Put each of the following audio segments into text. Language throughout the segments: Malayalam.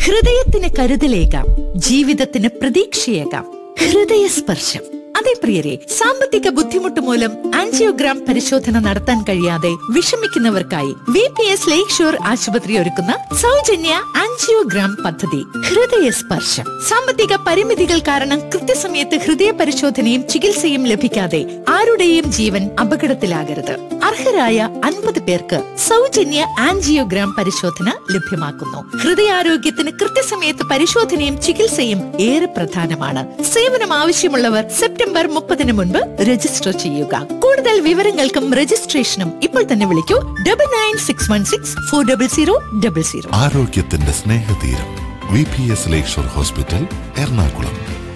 ഹൃദയത്തിന് കരുതലേകാം ജീവിതത്തിന് പ്രതീക്ഷയേകാം ഹൃദയസ്പർശം അതെ പ്രിയരെ സാമ്പത്തിക ബുദ്ധിമുട്ട് മൂലം ആൻജിയോഗ്രാം പരിശോധന നടത്താൻ കഴിയാതെ വിഷമിക്കുന്നവർക്കായി V P S Lakeshore ആശുപത്രി ഒരുക്കുന്ന സൗജന്യ ആൻജിയോഗ്രാം പദ്ധതി ഹൃദയസ്പർശം സാമ്പത്തിക പരിമിതികൾ കാരണം കൃത്യസമയത്ത് ഹൃദയ പരിശോധനയും ചികിത്സയും ലഭിക്കാതെ ആരുടെയും ജീവൻ അപകടത്തിലാകരുത് അർഹരായ അൻപത് പേർക്ക് സൗജന്യ ആൻജിയോഗ്രാം പരിശോധന ലഭ്യമാക്കുന്നു ഹൃദയാരോഗ്യത്തിന് കൃത്യസമയത്ത് പരിശോധനയും ചികിത്സയും ഏറെ പ്രധാനമാണ് സേവനം ആവശ്യമുള്ളവർ സെപ്റ്റംബർ മുപ്പതിന് മുൻപ് രജിസ്റ്റർ ചെയ്യുക കൂടുതൽ വിവരങ്ങൾക്കും രജിസ്ട്രേഷനും ഇപ്പോൾ തന്നെ വിളിക്കൂ double nine six one six four double zero double zero ആരോഗ്യത്തിന്റെ സ്നേഹതീരം V P S Lakeshore hospital Ernakulam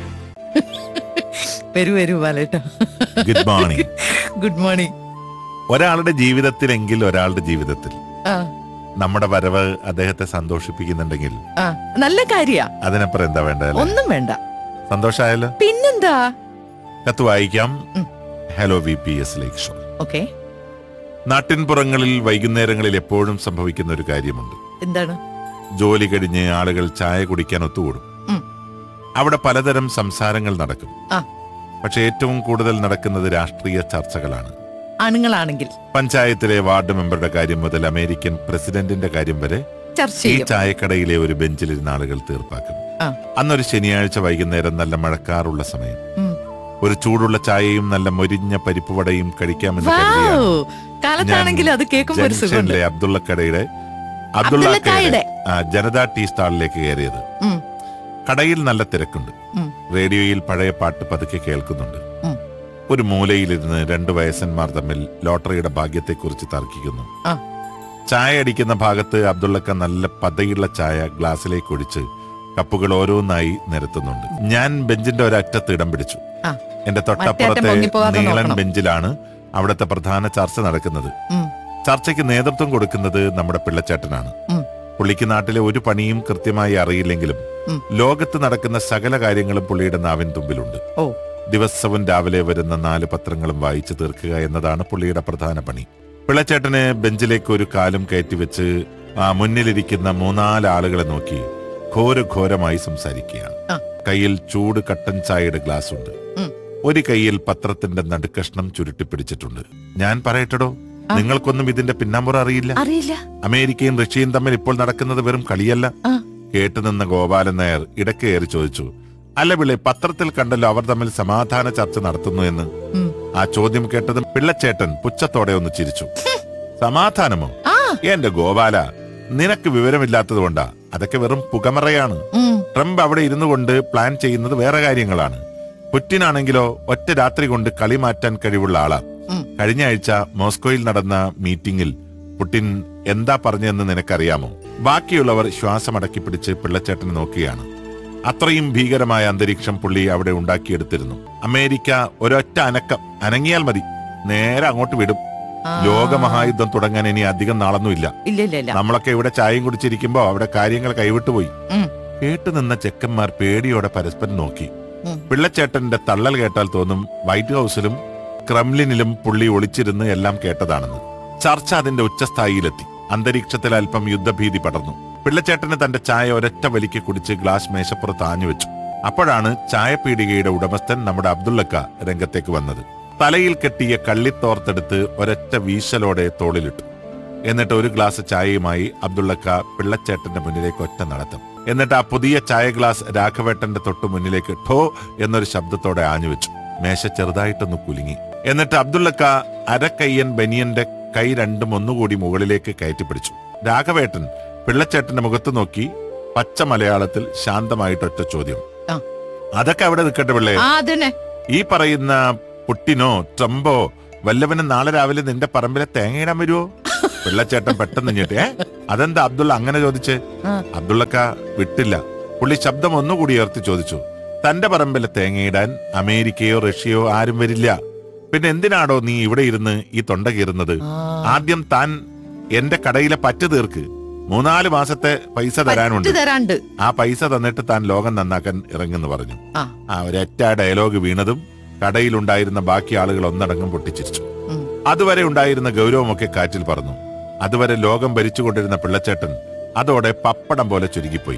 വരൂ വരൂ ബാലേട്ട ഗുഡ് മോർണിംഗ് ഗുഡ് മോർണിംഗ് ഒരാളുടെ ജീവിതത്തിലെങ്കിൽ ഒരാളുടെ ജീവിതത്തിൽ ആ നമ്മുടെ വരവ് അദ്ദേഹത്തെ സന്തോഷിപ്പിക്കുന്നുണ്ടെങ്കിൽ ആ നല്ല കാര്യ അതിനപ്പുറം എന്താ വേണ്ട അല്ലേ ഒന്നും വേണ്ട സന്തോഷമായല്ലോ പിന്നെന്താ കത്ത് വായിക്കാം ഉം. Hello V P S Lakeshore okay നാട്ടിൻപുറങ്ങളിൽ വൈകുന്നേരങ്ങളിൽ എപ്പോഴും സംഭവിക്കുന്ന ഒരു കാര്യമുണ്ട് എന്താണ് ജോലി കഴിഞ്ഞ് ആളുകൾ ചായ കുടിക്കാൻ ഒത്തുകൂടും ഉം. അവിടെ പലതരം സംസാരങ്ങൾ നടക്കും ആ. പക്ഷെ ഏറ്റവും കൂടുതൽ നടക്കുന്നത് രാഷ്ട്രീയ ചർച്ചകളാണ് ആണുങ്ങളാണെങ്കിൽ പഞ്ചായത്തിലെ വാർഡ് മെമ്പറുടെ കാര്യം മുതൽ അമേരിക്കൻ പ്രസിഡന്റിന്റെ കാര്യം വരെ ചർച്ച ഈ ചെയ്യും ചായക്കടയിലെ ഒരു ബെഞ്ചിലിരുന്ന ആളുകൾ തീർപ്പാക്കും ആ. അന്നൊരു ശനിയാഴ്ച വൈകുന്നേരം നല്ല മഴക്കാറുള്ള സമയം ഉം. ഒരു ചൂടുള്ള ചായയും നല്ല മൊരിഞ്ഞ പരിപ്പുവടയും കഴിക്കാമെന്ന് വൗ! കരുതിയാണ് കാലത്താണെങ്കിൽ അത് കേൾക്കുമ്പോ ഒരു സുഖമുണ്ട് ജംഗ്ഷനിലെ അബ്ദുള്ളക്കടയുടെ അബ്ദുള്ളക്കായുടെ. ആ, ജനതാ ടീ സ്റ്റാളിലേക്ക് കയറിയത് ഉം, കടയിൽ നല്ല തിരക്കുണ്ട് ഉം. റേഡിയോയിൽ പഴയ പാട്ട് പതുക്കെ കേൾക്കുന്നുണ്ട് ഉം. ഒരു മൂലയിലിരുന്ന് രണ്ട് വയസ്സന്മാർ തമ്മിൽ ലോട്ടറിയുടെ ഭാഗ്യത്തെക്കുറിച്ച് തർക്കിക്കുന്നു ആ. ചായ അടിക്കുന്ന ഭാഗത്ത് അബ്ദുള്ളക്ക നല്ല പതയുള്ള ചായ ഗ്ലാസ്സിലേക്ക് ഒഴിച്ച് കപ്പുകൾ ഓരോന്നായി നിരത്തുന്നുണ്ട് ഞാൻ ബെഞ്ചിന്റെ ഒരറ്റത്ത് ഇടം പിടിച്ചു ആ. എന്റെ മറ്റേ അറ്റം തൊട്ടപ്പുറത്തെ പൊങ്ങിപ്പോകാതെ നീളൻ നോക്കണം. ബെഞ്ചിലാണ് അവിടുത്തെ പ്രധാന ചർച്ച നടക്കുന്നത് ഉം. ചർച്ചയ്ക്ക് നേതൃത്വം കൊടുക്കുന്നത് നമ്മുടെ പിള്ളച്ചേട്ടനാണ് ഉം. പുള്ളിക്ക് നാട്ടിലെ ഒരു പണിയും കൃത്യമായി അറിയില്ലെങ്കിലും ഉം. ലോകത്ത് നടക്കുന്ന സകല കാര്യങ്ങളും പുള്ളിയുടെ നാവിൻ തുമ്പിലുണ്ട് ഓ ദിവസവും രാവിലെ വരുന്ന നാല് പത്രങ്ങളും വായിച്ചു തീർക്കുക എന്നതാണ് പുള്ളിയുടെ പ്രധാന പണി പിള്ളച്ചേട്ടന് ബെഞ്ചിലേക്ക് ഒരു കാലും കയറ്റിവെച്ച് ആ മുന്നിലിരിക്കുന്ന മൂന്നാല് ആളുകളെ നോക്കി ഘോരഘോരമായി സംസാരിക്കുകയാണ് ആ. കയ്യിൽ ചൂട് കട്ടൻ ചായയുടെ ഗ്ലാസ് ഉണ്ട് ഉം. ഒരു കൈയിൽ പത്രത്തിന്റെ നടുക്കഷ്ണം ചുരുട്ടിപ്പിടിച്ചിട്ടുണ്ട് ഞാൻ പറയട്ടടോ ആ. നിങ്ങൾക്കൊന്നും ഇതിന്റെ പിന്നാമ്പുറം അറിയില്ല അറിയില്ല അമേരിക്കയും റഷ്യയും തമ്മിൽ ഇപ്പോൾ നടക്കുന്നത് വെറും കളിയല്ല ആ. കേട്ടുനിന്ന ഗോപാലൻ നായർ ഇടയ്ക്ക് കയറി ചോദിച്ചു അല്ല പിള്ളേ പത്രത്തിൽ കണ്ടല്ലോ അവർ തമ്മിൽ സമാധാന ചർച്ച നടത്തുന്നു എന്ന് ഉം. ആ ചോദ്യം കേട്ടതും പിള്ളച്ചേട്ടൻ പുച്ഛത്തോടെ ഒന്ന് ചിരിച്ചു സമാധാനമോ ആ എന്റെ ഗോപാല നിനക്ക് വിവരമില്ലാത്തത് കൊണ്ടാ അതൊക്കെ വെറും പുകമറയാണ് ഉം, ട്രംപ് അവിടെ ഇരുന്നു കൊണ്ട് പ്ലാൻ ചെയ്യുന്നത് വേറെ കാര്യങ്ങളാണ് പുറ്റിനാണെങ്കിലോ ഒറ്റ രാത്രി കൊണ്ട് കളി മാറ്റാൻ കഴിവുള്ള ആളാ ഉം. കഴിഞ്ഞ ആഴ്ച മോസ്കോയിൽ നടന്ന മീറ്റിംഗിൽ പുടിൻ എന്താ പറഞ്ഞതെന്ന് നിനക്കറിയാമോ ബാക്കിയുള്ളവർ ശ്വാസമടക്കി പിടിച്ച് പിള്ളച്ചേട്ടനെ നോക്കുകയാണ് അത്രയും ഭീകരമായ അന്തരീക്ഷം പുള്ളി അവിടെ ഉണ്ടാക്കിയെടുത്തിരുന്നു അമേരിക്ക ഒരൊറ്റ അനക്കം അനങ്ങിയാൽ മതി നേരെ അങ്ങോട്ട് വിടും ആ. ലോകമഹായുദ്ധം തുടങ്ങാൻ ഇനി അധികം നാളൊന്നുമില്ല ഇല്ല ഇല്ല ഇല്ല നമ്മളൊക്കെ ഇവിടെ ചായയും കുടിച്ചിരിക്കുമ്പോ അവിടെ കാര്യങ്ങൾ കൈവിട്ടുപോയി ഉം. കേട്ടുനിന്ന ചെക്കന്മാർ പേടിയോടെ പരസ്പരം നോക്കി ഉം. പിള്ളച്ചേട്ടന്റെ തള്ളൽ കേട്ടാൽ തോന്നും വൈറ്റ് ഹൗസിലും ക്രെംലിനിലും പുള്ളി ഒളിച്ചിരുന്ന് എല്ലാം കേട്ടതാണെന്ന് ചർച്ച അതിന്റെ ഉച്ചസ്ഥായിയിലെത്തി അന്തരീക്ഷത്തിൽ അല്പം യുദ്ധഭീതി പടർന്നു പിള്ളച്ചേട്ടന് തന്റെ ചായ ഒരൊറ്റ വലിക്ക് കുടിച്ച് ഗ്ലാസ് മേശപ്പുറത്ത് ആഞ്ഞു വെച്ചു അപ്പോഴാണ് ചായപീടികയുടെ ഉടമസ്ഥൻ നമ്മുടെ അബ്ദുള്ളക്ക രംഗത്തേക്ക് വന്നത് തലയിൽ കെട്ടിയ കള്ളിത്തോർത്തെടുത്ത് ഒരൊറ്റ വീശലോടെ തോളിലിട്ടു എന്നിട്ട് ഒരു ഗ്ലാസ് ചായയുമായി അബ്ദുള്ളക്ക പിള്ളച്ചേട്ടന്റെ മുന്നിലേക്ക് ഒറ്റ നടത്തും എന്നിട്ട് ആ പുതിയ ചായ ഗ്ലാസ് രാഘവേട്ടന്റെ തൊട്ടു മുന്നിലേക്ക് ഠോ എന്നൊരു ശബ്ദത്തോടെ ആഞ്ഞുവെച്ചു മേശ ചെറുതായിട്ടൊന്ന് കുലുങ്ങി എന്നിട്ട് അബ്ദുള്ളക്ക അരക്കയ്യൻ ബനിയന്റെ കൈ രണ്ടും ഒന്നുകൂടി മുകളിലേക്ക് കയറ്റിപ്പിടിച്ചു രാഘവേട്ടൻ പിള്ളച്ചേട്ടന്റെ മുഖത്ത് നോക്കി പച്ച മലയാളത്തിൽ ശാന്തമായിട്ടൊറ്റ ചോദ്യം ആ. അതൊക്കെ അവിടെ നിൽക്കട്ടെ പിള്ളേ ആ അതന്നെ ഈ പറയുന്ന പുട്ടിനോ ട്രംപോ വല്ലവനും നാളെ രാവിലെ നിന്റെ പറമ്പിലെ തേങ്ങയിടാൻ വരുവോ പിള്ളച്ചേട്ടൻ പെട്ടെന്ന് ഞെട്ടി ഏ അതെന്താ അബ്ദുള്ള അങ്ങനെ ചോദിച്ചേ ആ. അബ്ദുള്ളക്ക വിട്ടില്ല പുള്ളി ശബ്ദം ഒന്നുകൂടി ഉയർത്തി ചോദിച്ചു തന്റെ പറമ്പിലെ തേങ്ങയിടാൻ അമേരിക്കയോ റഷ്യയോ ആരും വരില്ല പിന്നെ എന്തിനാടോ നീ ഇവിടെ ഇരുന്ന് ഈ തൊണ്ട കീറുന്നത് ആ. ആദ്യം താൻ എന്റെ കടയിലെ പറ്റ് തീർക്ക് മൂന്നാല് മാസത്തെ പൈസ തരാനുണ്ട് പറ്റ് തരാണ്ട് ആ പൈസ തന്നിട്ട് താൻ ലോകം നന്നാക്കാൻ ഇറങ്ങുന്നു പറഞ്ഞു ആ ആ ഒരൊറ്റ ഡയലോഗ് വീണതും കടയിലുണ്ടായിരുന്ന ബാക്കി ആളുകൾ ഒന്നടങ്കം പൊട്ടിച്ചിരിച്ചു ഉം. അതുവരെ ഉണ്ടായിരുന്ന ഗൗരവമൊക്കെ കാറ്റിൽ പറന്നു അതുവരെ ലോകം ഭരിച്ചുകൊണ്ടിരുന്ന പിള്ളച്ചേട്ടൻ അതോടെ പപ്പടം പോലെ ചുരുങ്ങിപ്പോയി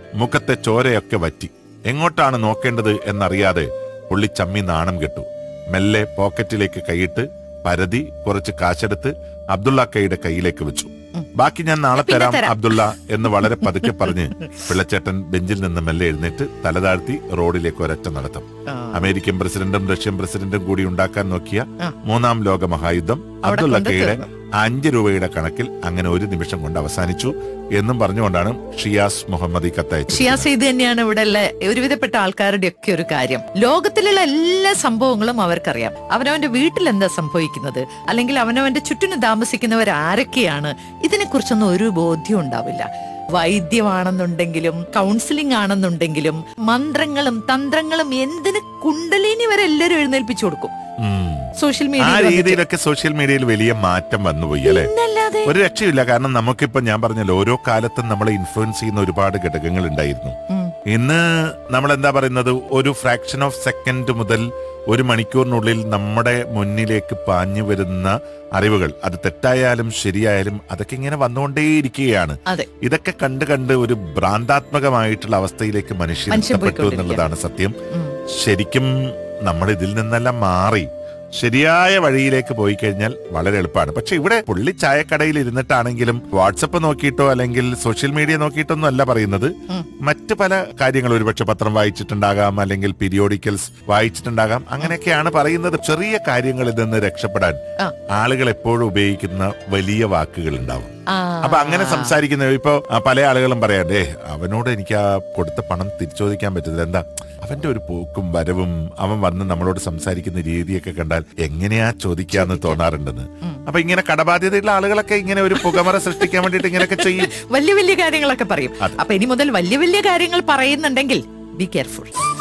മുഖത്തെ ചോരയൊക്കെ വറ്റി എങ്ങോട്ടാണ് നോക്കേണ്ടത് എന്നറിയാതെ പുള്ളി ചമ്മി നാണം കെട്ടു മെല്ലെ പോക്കറ്റിലേക്ക് കൈയിട്ട് പരതി കുറച്ച് കാശെടുത്ത് അബ്ദുള്ളക്കയുടെ കയ്യിലേക്ക് വെച്ചു ബാക്കി ഞാൻ നാളെ പിന്നെ തരാം തരാം. അബ്ദുള്ള എന്ന് വളരെ പതുക്കെ പറഞ്ഞ് പിള്ളച്ചേട്ടൻ ബെഞ്ചിൽ നിന്ന് മെല്ലെ എഴുന്നേറ്റ് തലതാഴ്ത്തി റോഡിലേക്ക് ഒരൊറ്റ നടത്തം അമേരിക്കൻ പ്രസിഡന്റും റഷ്യൻ പ്രസിഡന്റും കൂടി ഉണ്ടാക്കാൻ നോക്കിയ ആ. മൂന്നാം ലോക മഹായുദ്ധം അവിടെ അബ്ദുള്ളക്കയുടെ കൊണ്ട് അഞ്ച് രൂപയുടെ കണക്കിൽ അങ്ങനെ ഒരു നിമിഷം കൊണ്ട് അവസാനിച്ചു എന്നും പറഞ്ഞുകൊണ്ടാണ് ഷിയാസ് മുഹമ്മദി കത്തയച്ചത് ഷിയാസ് ഇത് തന്നെയാണ് ഇവിടെ ഉള്ള ഒരുവിധപ്പെട്ട ആൾക്കാരുടെ ഒക്കെ ഒരു കാര്യം ലോകത്തിലുള്ള എല്ലാ സംഭവങ്ങളും അവർക്കറിയാം അവനവന്റെ വീട്ടിൽ എന്താ സംഭവിക്കുന്നത് അല്ലെങ്കിൽ അവനവന്റെ ചുറ്റിനും താമസിക്കുന്നവർ ആരൊക്കെയാണ് ഇതിനെക്കുറിച്ചൊന്നും ഒരു ബോധ്യം ഉണ്ടാവില്ല വൈദ്യമാണെന്നുണ്ടെങ്കിലും കൗൺസിലിംഗ് ആണെന്നുണ്ടെങ്കിലും മന്ത്രങ്ങളും തന്ത്രങ്ങളും എന്തിന് കുണ്ടലിനി വരെ എല്ലാവരും എഴുന്നേൽപ്പിച്ചു കൊടുക്കും ഉം. സോഷ്യൽ ആ മീഡിയ രീതിയിലൊക്കെ സോഷ്യൽ മീഡിയയിൽ വലിയ മാറ്റം വന്നുപോയി അല്ലെ പിന്നല്ലാതെ ഒരു രക്ഷയില്ല കാരണം നമുക്കിപ്പോ ഞാൻ പറഞ്ഞല്ലോ ഓരോ കാലത്തും നമ്മളെ ഇൻഫ്ലുവൻസ് ചെയ്യുന്ന ഒരുപാട് ഘടകങ്ങൾ ഉണ്ടായിരുന്നു ഉം. ഇന്ന് നമ്മൾ എന്താ പറയുന്നത് ഒരു ഫ്രാക്ഷൻ ഓഫ് സെക്കൻഡ് മുതൽ ഒരു മണിക്കൂറിനുള്ളിൽ നമ്മുടെ മുന്നിലേക്ക് പാഞ്ഞു വരുന്ന അറിവുകൾ അത് തെറ്റായാലും ശരിയായാലും അതൊക്കെ ഇങ്ങനെ വന്നുകൊണ്ടേയിരിക്കുകയാണ് അതെ ഇതൊക്കെ കണ്ട് കണ്ട് ഒരു ഭ്രാന്താത്മകമായിട്ടുള്ള അവസ്ഥയിലേക്ക് മനുഷ്യൻ മനുഷ്യൻ എത്തപ്പെട്ടു പോയിക്കൊണ്ടിരിക്കുകയാണ്. എന്നുള്ളതാണ് സത്യം ഉം. ശരിക്കും നമ്മൾ ഇതിൽ നിന്നെല്ലാം മാറി ശരിയായ വഴിയിലേക്ക് പോയി കഴിഞ്ഞാൽ വളരെ എളുപ്പമാണ് പക്ഷെ ഇവിടെ പുള്ളി ചായക്കടയിൽ ഇരുന്നിട്ടാണെങ്കിലും വാട്സപ്പ് നോക്കിയിട്ടോ അല്ലെങ്കിൽ സോഷ്യൽ മീഡിയ നോക്കിയിട്ടൊന്നും അല്ല പറയുന്നത് ഉം. മറ്റു പല കാര്യങ്ങൾ ഒരുപക്ഷെ പത്രം വായിച്ചിട്ടുണ്ടാകാം അല്ലെങ്കിൽ പീരിയോഡിക്കൽസ് വായിച്ചിട്ടുണ്ടാകാം അങ്ങനെയൊക്കെയാണ് പറയുന്നത് ചെറിയ കാര്യങ്ങളിൽ നിന്ന് രക്ഷപ്പെടാൻ ആ. ആളുകൾ എപ്പോഴും ഉപയോഗിക്കുന്ന വലിയ വാക്കുകൾ ഉണ്ടാവും ആ. അപ്പൊ അങ്ങനെ സംസാരിക്കുന്ന ഇപ്പൊ ആ, പല ആളുകളും പറയാണ്ടേ അവനോട് എനിക്ക് ആ കൊടുത്ത പണം തിരിച്ചു ചോദിക്കാൻ പറ്റുന്നില്ല എന്താ അവന്റെ ഒരു പോക്കും വരവും അവൻ വന്ന് നമ്മളോട് സംസാരിക്കുന്ന രീതിയൊക്കെ കണ്ടാൽ എങ്ങനെയാ ചോദിക്കാന്ന് തോന്നാറുണ്ടെന്ന് അപ്പൊ ഇങ്ങനെ കടബാധ്യതയുള്ള ആളുകളൊക്കെ ഇങ്ങനെ ഒരു പുകമറ സൃഷ്ടിക്കാൻ വേണ്ടിട്ട് ഇങ്ങനെയൊക്കെ ചെയ്യും വലിയ വലിയ കാര്യങ്ങളൊക്കെ പറയും അതെ. അപ്പൊ ഇനി മുതൽ വലിയ വലിയ കാര്യങ്ങൾ പറയുന്നുണ്ടെങ്കിൽ ബി കെയർഫുൾ